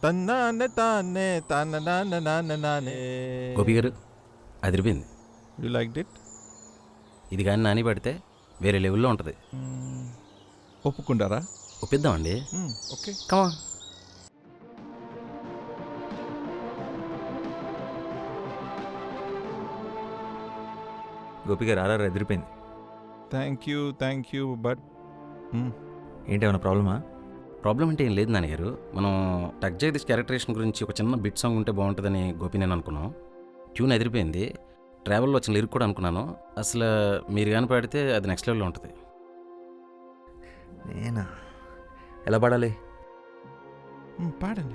తన్నానే తానే తన నాన్న నాన్న నానే గోపి గారు అదిరిపోయింది యు లైక్ ఇట్ ఇది కానీ నాని పడితే వేరే లెవెల్లో ఉంటుంది ఒప్పుకుంటారా ఒప్పిద్దామండి ఓకే కమా గోపి గారు ఆర్ఆర్ ఎదిరిపోయింది thank you thank you but ఏంటి ఏమైనా ప్రాబ్లమా ప్రాబ్లం అంటే ఏం లేదు నాన్నగారు మనం టక్ జగదీష్ క్యారెక్టరేషన్ గురించి ఒక చిన్న బిట్ సాంగ్ ఉంటే బాగుంటుందని గోపి నేను అనుకున్నాం ట్యూన్ ఎదిరిపోయింది ట్రావెల్లో వచ్చిన లిరిక్ కూడా అనుకున్నాను అసలు మీరు కానీ పాడితే అది నెక్స్ట్ లెవెల్లో ఉంటుంది నేనా ఎలా పడాలి పాడండి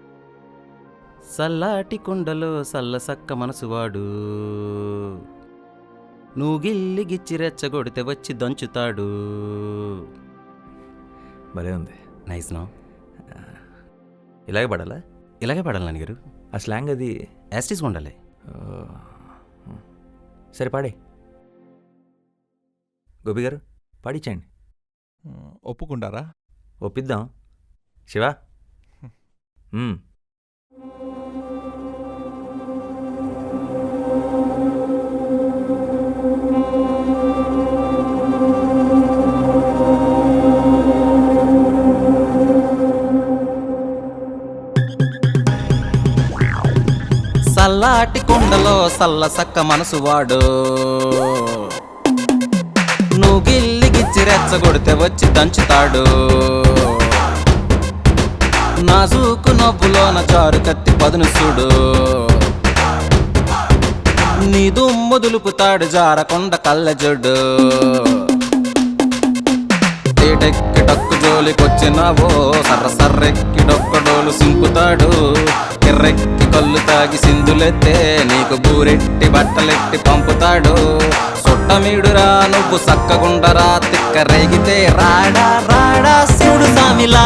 సల్లాటి కొండలో సల్ల సక్క మనసువాడు నువ్వు గిల్లి గిచ్చి రెచ్చగొడితే వచ్చి దంచుతాడు భలే ఉంది నైస్ నో ఇలాగే పడాలా ఇలాగే పాడాలి నాన్నగారు ఆ స్లాంగ్ అది యాస్టీస్ ఉండాలి ఆ, సరే పాడే గోపి గారు పాడించండి ఒప్పుకుంటారా ఒప్పిద్దాం శివ మ్మ్. సల్లాటి కొండలో సల్ల సక్క మనసువాడు నువ్వు గిల్లి గిచ్చి రెచ్చగొడితే వచ్చి దంచుతాడు నాజూకు నవ్వులోన చారు కత్తి పదును చూడు నీ దుమ్ము దులుపుతాడు జారకొండ కళ్ళజోడు తేటెక్కి డక్కు జోలికొచ్చినావో సర్ర సర్రెక్కి డొక్కడోలు సింపుతాడు ఎర్రెక్కి కళ్ళు తాగి సింధులెత్తే నీకు బూరెట్టి బట్టలెట్టి పంపుతాడు సొట్టమీడురా నువ్వు సక్కగుండరా తిక్క రేగితే రాడా రాడా శివుడు సామిలా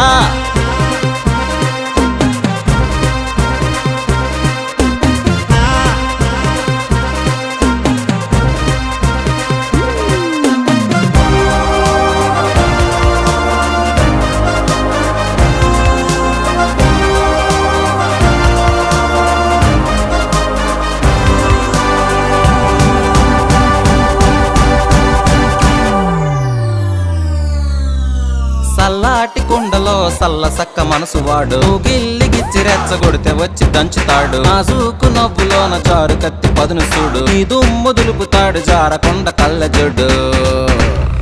సల్లాటి కొండలో సల్ల సక్క మనసు వాడు గిల్లి గిచ్చి రెచ్చగొడితే వచ్చి దంచుతాడు నాజూకు నవ్వులోన చారు కత్తి పదును చూడు ఈ దుమ్ము దులుపుతాడు జారకొండ కళ్ళజోడు